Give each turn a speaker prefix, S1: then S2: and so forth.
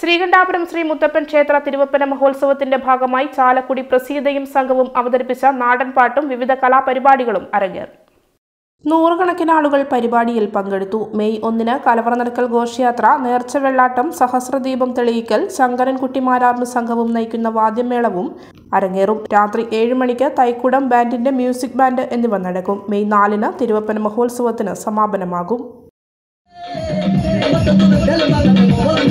S1: ശ്രീകണ്ഠാപുരം ശ്രീ മുത്തപ്പൻ ക്ഷേത്ര തിരുവപ്പന മഹോത്സവത്തിന്റെ ഭാഗമായി ചാലക്കുടി പ്രസീതയും സംഘവും അവതരിപ്പിച്ച നാടൻപാട്ടും വിവിധ കലാപരിപാടികളും അരങ്ങേറി നൂറുകണക്കിന് ആളുകൾ പരിപാടിയിൽ പങ്കെടുത്തു മെയ് ഒന്നിന് കലവറനടക്കൽ ഘോഷയാത്ര നേർച്ച വെള്ളാട്ടം സഹസ്രദീപം തെളിയിക്കൽ ശങ്കരൻകുട്ടി മാരാറിന് സംഘവും നയിക്കുന്ന വാദ്യമേളവും അരങ്ങേറും രാത്രി ഏഴ് മണിക്ക് തൈക്കുടം ബാൻഡിന്റെ മ്യൂസിക് ബാൻഡ് എന്നിവ നടക്കും മെയ് നാലിന് തിരുവപ്പന മഹോത്സവത്തിന് സമാപനമാകും
S2: Dale,